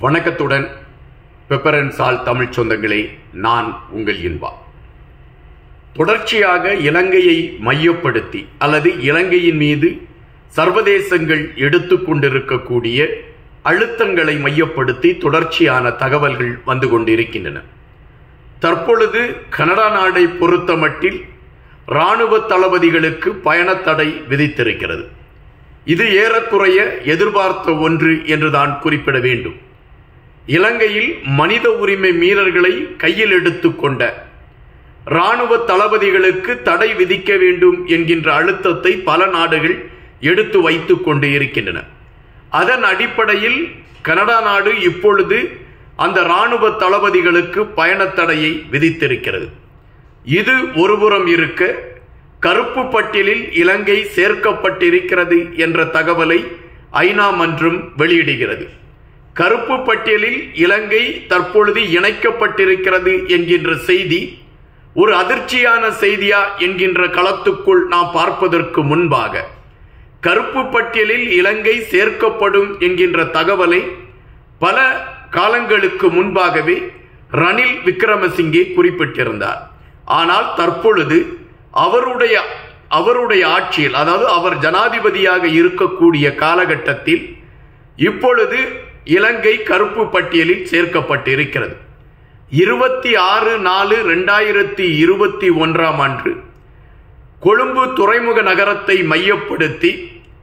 வணக்கத்துடன் பெப்பரன் சால் தமிழ் சொந்தங்களே நான் உங்கள் இன்பா தொடர்ச்சியாக இலங்கையை மையப்படுத்தி அல்லது இலங்கையின் மீது சர்வதேசங்கள் எடுத்துக்கொண்டிருக்கக்கூடிய அழுத்தங்களை மையப்படுத்தி தொடர்ச்சியான தகவல்கள் வந்து கொண்டிருக்கின்றன தற்பொழுது கனடா நாடை பொறுத்தமட்டில் இராணுவ தளபதிகளுக்கு பயணத்தடை விதித்திருக்கிறது இது ஏறக்குறைய எதிர்பார்த்த ஒன்று என்றுதான் குறிப்பிட வேண்டும் இலங்கையில் மனித உரிமை மீறல்களை கையில் எடுத்துக்கொண்ட இராணுவ தளபதிகளுக்கு தடை விதிக்க வேண்டும் என்கின்ற அழுத்தத்தை பல நாடுகள் எடுத்து வைத்துக் கொண்டு இருக்கின்றன அதன் அடிப்படையில் கனடா நாடு இப்பொழுது அந்த இராணுவ தளபதிகளுக்கு பயணத்தடையை விதித்திருக்கிறது இது ஒருபுறம் இருக்க கருப்பு பட்டியலில் இலங்கை சேர்க்கப்பட்டிருக்கிறது என்ற தகவலை ஐநா மன்றம் வெளியிடுகிறது கருப்பு பட்டியலில் இலங்கை தற்பொழுது இணைக்கப்பட்டிருக்கிறது என்கின்ற செய்தி ஒரு அதிர்ச்சியான செய்தியா என்கின்ற களத்துக்குள் நாம் பார்ப்பதற்கு முன்பாக கருப்பு பட்டியலில் இலங்கை சேர்க்கப்படும் என்கின்ற தகவலை பல காலங்களுக்கு முன்பாகவே ரணில் விக்ரமசிங்கே குறிப்பிட்டிருந்தார் ஆனால் தற்பொழுது அவருடைய அவருடைய ஆட்சியில் அதாவது அவர் ஜனாதிபதியாக இருக்கக்கூடிய காலகட்டத்தில் இப்பொழுது இலங்கை கருப்பு பட்டியலில் சேர்க்கப்பட்டிருக்கிறது இருபத்தி ஆறு நாலு ரெண்டாயிரத்தி இருபத்தி ஒன்றாம் அன்று கொழும்பு துறைமுக நகரத்தை மையப்படுத்தி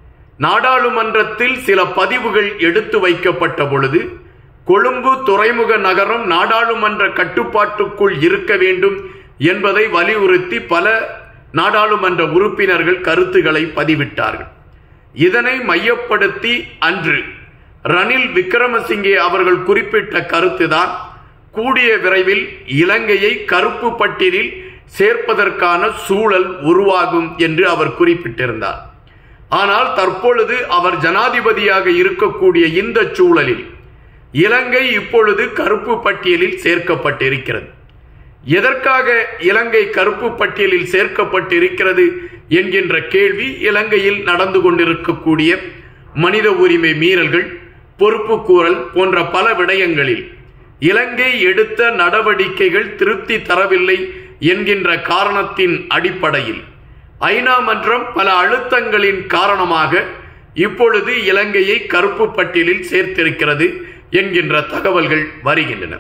நாடாளுமன்றத்தில் சில பதிவுகள் எடுத்து வைக்கப்பட்ட பொழுது கொழும்பு துறைமுக நகரம் நாடாளுமன்ற கட்டுப்பாட்டுக்குள் இருக்க வேண்டும் என்பதை வலியுறுத்தி பல நாடாளுமன்ற உறுப்பினர்கள் கருத்துக்களை பதிவிட்டார்கள் இதனை மையப்படுத்தி அன்று ரணில் விக்ரமசிங்கே அவர்கள் குறிப்பிட்ட கருத்துதான் கூடிய விரைவில் இலங்கையை கருப்பு பட்டியலில் சேர்ப்பதற்கான சூழல் உருவாகும் என்று அவர் குறிப்பிட்டிருந்தார் ஆனால் தற்பொழுது அவர் ஜனாதிபதியாக இருக்கக்கூடிய இந்த சூழலில் இலங்கை இப்பொழுது கருப்பு பட்டியலில் சேர்க்கப்பட்டிருக்கிறது எதற்காக இலங்கை கருப்பு பட்டியலில் சேர்க்கப்பட்டிருக்கிறது என்கின்ற கேள்வி இலங்கையில் நடந்து கொண்டிருக்கக்கூடிய மனித உரிமை மீறல்கள் பொறுப்புக்கூறல் போன்ற பல விடயங்களில் இலங்கை எடுத்த நடவடிக்கைகள் திருப்தி தரவில்லை என்கின்ற காரணத்தின் அடிப்படையில் ஐநா மன்றம் பல அழுத்தங்களின் காரணமாக இப்பொழுது இலங்கையை கருப்பு பட்டியலில் சேர்த்திருக்கிறது என்கின்ற தகவல்கள் வருகின்றன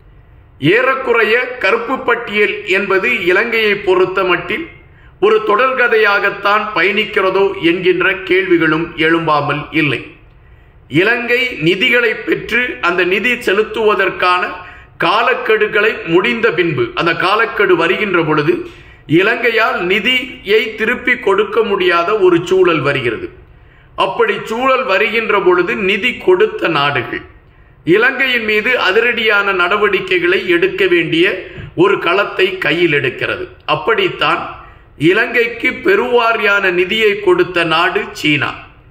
ஏறக்குறைய கருப்பு பட்டியல் என்பது இலங்கையை பொறுத்த மட்டில் ஒரு தொடர்கதையாகத்தான் பயணிக்கிறதோ என்கின்ற கேள்விகளும் எழும்பாமல் இல்லை இலங்கை நிதிகளை பெற்று அந்த நிதி செலுத்துவதற்கான காலக்கெடுகளை முடிந்த பின்பு அந்த காலக்கெடு வருகின்ற பொழுது இலங்கையால் நிதியை திருப்பி கொடுக்க முடியாத ஒரு சூழல் வருகிறது அப்படி சூழல் வருகின்ற பொழுது நிதி கொடுத்த நாடுகள் இலங்கையின் மீது அதிரடியான நடவடிக்கைகளை எடுக்க வேண்டிய ஒரு களத்தை கையில் எடுக்கிறது அப்படித்தான் இலங்கைக்கு பெருவாரியான நிதியை கொடுத்த நாடு சீனா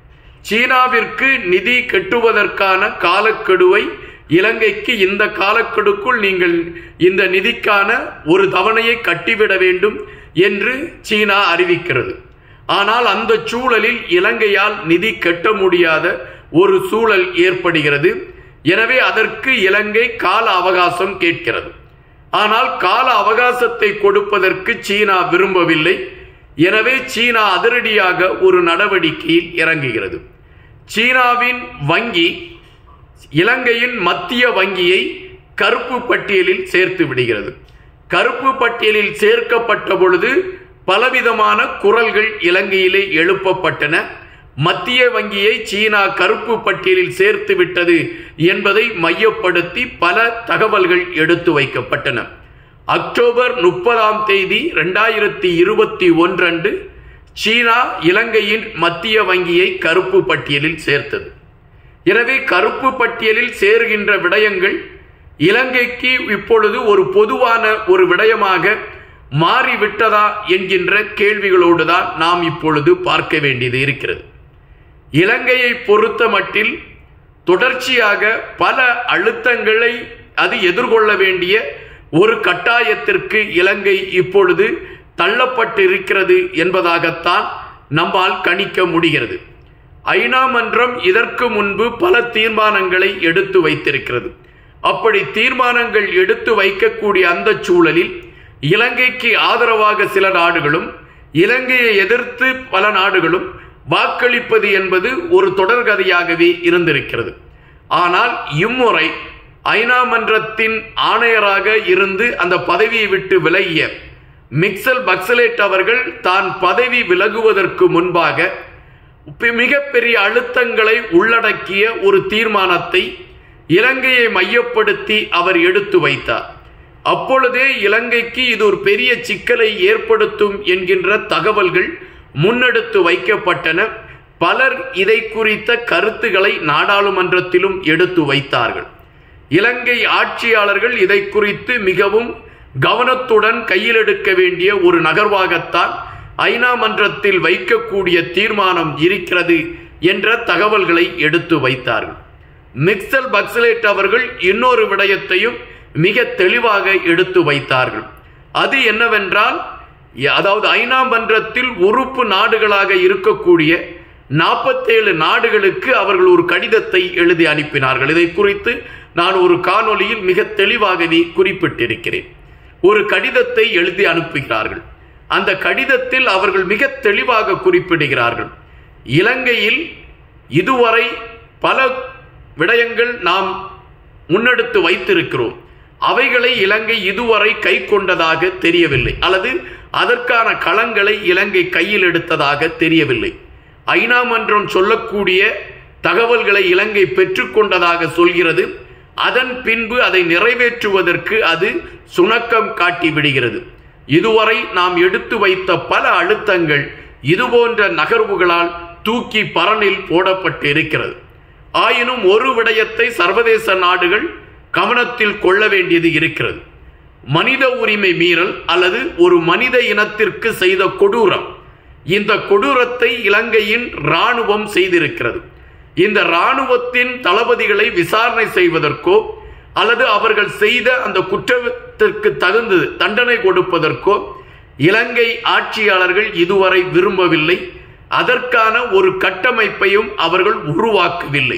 சீனாவிற்கு நிதி கட்டுவதற்கான காலக்கெடுவை இலங்கைக்கு இந்த காலக்கெடுக்குள் நீங்கள் இந்த நிதிக்கான ஒரு தவணையை கட்டிவிட வேண்டும் என்று சீனா அறிவிக்கிறது ஆனால் அந்த சூழலில் இலங்கையால் நிதி கட்ட முடியாத ஒரு சூழல் ஏற்படுகிறது எனவே அதற்கு இலங்கை கால அவகாசம் கேட்கிறது ஆனால் கால அவகாசத்தை கொடுப்பதற்கு சீனா விரும்பவில்லை எனவே சீனா அதிரடியாக ஒரு நடவடிக்கையில் இறங்குகிறது சீனாவின் வங்கி இலங்கையின் மத்திய வங்கியை கருப்பு பட்டியலில் சேர்த்து விடுகிறது கருப்பு பட்டியலில் சேர்க்கப்பட்ட பொழுது பலவிதமான குரல்கள் இலங்கையிலே எழுப்பப்பட்டன மத்திய வங்கியை சீனா கருப்பு பட்டியலில் சேர்த்து விட்டது என்பதை மையப்படுத்தி பல தகவல்கள் எடுத்து வைக்கப்பட்டன அக்டோபர் முப்பதாம் தேதி இரண்டாயிரத்தி இருபத்தி ஒன்றன்று சீனா இலங்கையின் மத்திய வங்கியை கருப்பு பட்டியலில் சேர்த்தது எனவே கருப்பு பட்டியலில் சேருகின்ற விடயங்கள் இலங்கைக்கு இப்பொழுது ஒரு பொதுவான ஒரு விடயமாக மாறிவிட்டதா என்கின்ற கேள்விகளோடுதான் நாம் இப்பொழுது பார்க்க வேண்டியது இருக்கிறது இலங்கையை பொறுத்த மட்டில் தொடர்ச்சியாக பல அழுத்தங்களை அது எதிர்கொள்ள வேண்டிய ஒரு கட்டாயத்திற்கு இலங்கை இப்பொழுது தள்ளப்பட்டிருக்கிறது என்பதாகத்தான் நம்மால் கணிக்க முடிகிறது ஐநா மன்றம் இதற்கு முன்பு பல தீர்மானங்களை எடுத்து வைத்திருக்கிறது அப்படி தீர்மானங்கள் எடுத்து வைக்கக்கூடிய அந்த சூழலில் இலங்கைக்கு ஆதரவாக சில நாடுகளும் இலங்கையை எதிர்த்து பல நாடுகளும் வாக்களிப்பது என்பது ஒரு தொடர்கதையாகவே இருந்திருக்கிறது ஆனால் இம்முறை ஐநா மன்றத்தின் ஆணையராக இருந்து அந்த பதவியை விட்டு விலகிய மிக்சல் பக்சலேட் அவர்கள் தான் பதவி விலகுவதற்கு முன்பாக மிகப்பெரிய அழுத்தங்களை உள்ளடக்கிய ஒரு தீர்மானத்தை இலங்கையை மையப்படுத்தி அவர் எடுத்து வைத்தார் அப்பொழுதே இலங்கைக்கு இது ஒரு பெரிய சிக்கலை ஏற்படுத்தும் என்கின்ற தகவல்கள் முன்னெடுத்து வைக்கப்பட்டன பலர் இதை குறித்த கருத்துக்களை நாடாளுமன்றத்திலும் எடுத்து வைத்தார்கள் இலங்கை ஆட்சியாளர்கள் இதை குறித்து மிகவும் கவனத்துடன் கையில் எடுக்க வேண்டிய ஒரு நகர்வாகத்தான் ஐநா மன்றத்தில் வைக்கக்கூடிய தீர்மானம் இருக்கிறது என்ற தகவல்களை எடுத்து வைத்தார்கள் மிக்சல் பக்சலேட் அவர்கள் இன்னொரு விடயத்தையும் மிக தெளிவாக எடுத்து வைத்தார்கள் அது என்னவென்றால் அதாவது ஐநா மன்றத்தில் உறுப்பு நாடுகளாக இருக்கக்கூடிய நாற்பத்தேழு நாடுகளுக்கு அவர்கள் ஒரு கடிதத்தை எழுதி அனுப்பினார்கள் இதை குறித்து நான் ஒரு காணொலியில் மிக தெளிவாகவே குறிப்பிட்டிருக்கிறேன் ஒரு கடிதத்தை எழுதி அனுப்புகிறார்கள் அந்த கடிதத்தில் அவர்கள் மிக தெளிவாக குறிப்பிடுகிறார்கள் இலங்கையில் இதுவரை பல விடயங்கள் நாம் முன்னெடுத்து வைத்திருக்கிறோம் அவைகளை இலங்கை இதுவரை கை கொண்டதாக தெரியவில்லை அல்லது அதற்கான களங்களை இலங்கை கையில் எடுத்ததாக தெரியவில்லை ஐநா மன்றம் சொல்லக்கூடிய தகவல்களை இலங்கை பெற்றுக்கொண்டதாக சொல்கிறது அதன் பின்பு அதை நிறைவேற்றுவதற்கு அது சுணக்கம் காட்டி விடுகிறது இதுவரை நாம் எடுத்து வைத்த பல அழுத்தங்கள் இதுபோன்ற நகர்வுகளால் தூக்கி பரனில் போடப்பட்டு இருக்கிறது ஆயினும் ஒரு விடயத்தை சர்வதேச நாடுகள் கவனத்தில் கொள்ள வேண்டியது இருக்கிறது மனித உரிமை மீறல் அல்லது ஒரு மனித இனத்திற்கு செய்த கொடூரம் இந்த கொடூரத்தை இலங்கையின் இராணுவம் செய்திருக்கிறது இந்த இராணுவத்தின் தளபதிகளை விசாரணை செய்வதற்கோ அல்லது அவர்கள் செய்த அந்த குற்றத்திற்கு தகுந்த தண்டனை கொடுப்பதற்கோ இலங்கை ஆட்சியாளர்கள் இதுவரை விரும்பவில்லை அதற்கான ஒரு கட்டமைப்பையும் அவர்கள் உருவாக்கவில்லை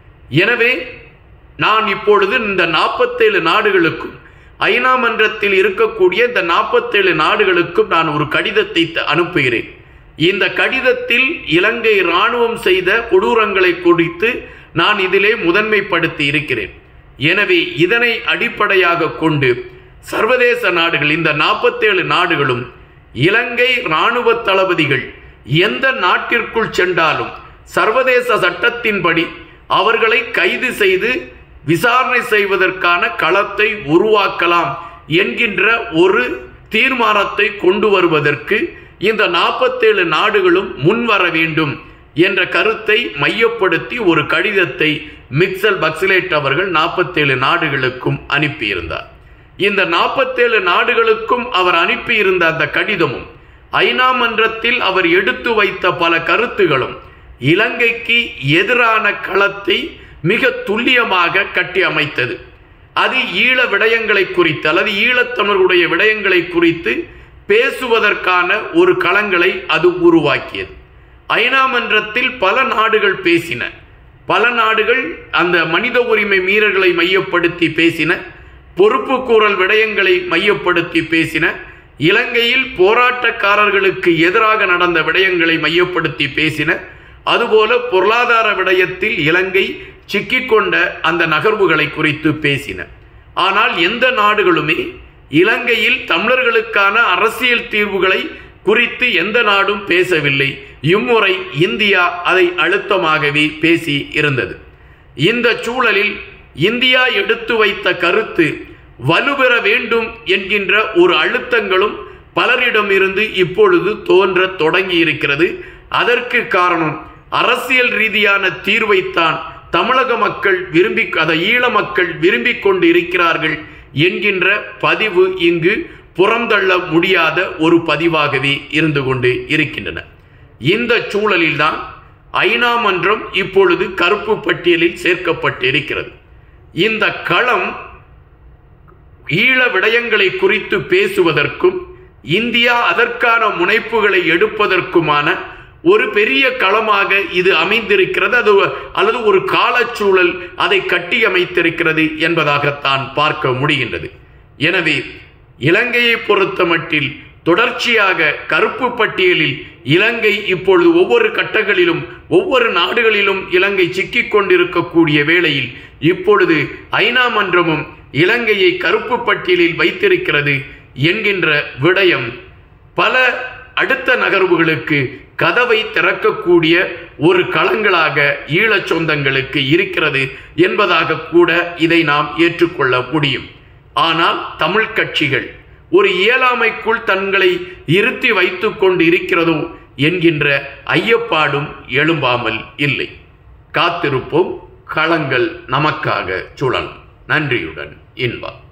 எனவே நான் இப்பொழுது இந்த நாற்பத்தேழு நாடுகளுக்கும் ஐநா மன்றத்தில் இருக்கக்கூடிய இந்த நாற்பத்தேழு நாடுகளுக்கும் நான் ஒரு கடிதத்தை அனுப்புகிறேன் இந்த கடிதத்தில் இலங்கை இராணுவம் செய்த கொடூரங்களை குறித்து நான் இதிலே முதன்மைப்படுத்தி இருக்கிறேன் எனவே இதனை அடிப்படையாக கொண்டு சர்வதேச நாடுகள் இந்த நாற்பத்தேழு நாடுகளும் இலங்கை இராணுவ தளபதிகள் எந்த நாட்டிற்குள் சென்றாலும் சர்வதேச சட்டத்தின்படி அவர்களை கைது செய்து விசாரணை செய்வதற்கான களத்தை உருவாக்கலாம் என்கின்ற ஒரு தீர்மானத்தை கொண்டு வருவதற்கு இந்த நாற்பத்தேழு நாடுகளும் முன்வர வேண்டும் என்ற கருத்தை மையப்படுத்தி ஒரு கடிதத்தை மிக்சல் பக்சிலேட் அவர்கள் நாற்பத்தேழு நாடுகளுக்கும் அனுப்பியிருந்தார் இந்த நாற்பத்தேழு நாடுகளுக்கும் அவர் அனுப்பியிருந்த அந்த கடிதமும் ஐநா மன்றத்தில் அவர் எடுத்து வைத்த பல கருத்துகளும் இலங்கைக்கு எதிரான களத்தை மிக துல்லியமாக கட்டி அமைத்தது அது ஈழ விடயங்களை குறித்து அல்லது ஈழத்தமிழருடைய விடயங்களை குறித்து பேசுவதற்கான ஒரு களங்களை அது உருவாக்கியது ஐநா மன்றத்தில் பல நாடுகள் பேசின பல நாடுகள் அந்த மனித உரிமை மீறல்களை மையப்படுத்தி பேசின பொறுப்பு கூறல் விடயங்களை மையப்படுத்தி பேசின இலங்கையில் போராட்டக்காரர்களுக்கு எதிராக நடந்த விடயங்களை மையப்படுத்தி பேசின அதுபோல பொருளாதார விடயத்தில் இலங்கை சிக்கிக்கொண்ட அந்த நகர்வுகளை குறித்து பேசின ஆனால் எந்த நாடுகளுமே இலங்கையில் தமிழர்களுக்கான அரசியல் தீர்வுகளை குறித்து எந்த நாடும் பேசவில்லை இம்முறை இந்தியா அதை அழுத்தமாகவே பேசி இருந்தது இந்த சூழலில் இந்தியா எடுத்து வைத்த கருத்து வலுப்பெற வேண்டும் என்கின்ற ஒரு அழுத்தங்களும் பலரிடமிருந்து இப்பொழுது தோன்ற தொடங்கி இருக்கிறது அதற்கு காரணம் அரசியல் ரீதியான தீர்வைத்தான் தமிழக மக்கள் விரும்பி அதை ஈழ மக்கள் விரும்பிக் கொண்டு இருக்கிறார்கள் என்கின்ற பதிவு இங்கு புறந்தள்ள முடியாத ஒரு பதிவாகவே இருந்து கொண்டு இருக்கின்றன இந்த சூழலில்தான் ஐநா மன்றம் இப்பொழுது கருப்பு பட்டியலில் சேர்க்கப்பட்டு இருக்கிறது இந்த களம் ஈழ விடயங்களை குறித்து பேசுவதற்கும் இந்தியா அதற்கான முனைப்புகளை எடுப்பதற்குமான ஒரு பெரிய களமாக இது அமைந்திருக்கிறது அது அல்லது ஒரு காலச்சூழல் அதை கட்டி அமைத்திருக்கிறது என்பதாகத்தான் பார்க்க முடிகின்றது எனவே இலங்கையை பொறுத்த மட்டில் தொடர்ச்சியாக கருப்பு பட்டியலில் இலங்கை இப்பொழுது ஒவ்வொரு கட்டங்களிலும் ஒவ்வொரு நாடுகளிலும் இலங்கை சிக்கிக் கொண்டிருக்கக்கூடிய வேளையில் இப்பொழுது ஐநா மன்றமும் இலங்கையை கருப்பு பட்டியலில் வைத்திருக்கிறது என்கின்ற விடயம் பல அடுத்த நகர்வுகளுக்கு கதவை திறக்கக்கூடிய ஒரு களங்களாக ஈழச் சொந்தங்களுக்கு இருக்கிறது என்பதாக கூட இதை நாம் ஏற்றுக்கொள்ள முடியும் ஆனால் தமிழ் கட்சிகள் ஒரு இயலாமைக்குள் தங்களை இருத்தி வைத்துக் கொண்டு இருக்கிறதோ என்கின்ற ஐயப்பாடும் எழும்பாமல் இல்லை காத்திருப்போம் களங்கள் நமக்காக சுழலும் நன்றியுடன் இன்பா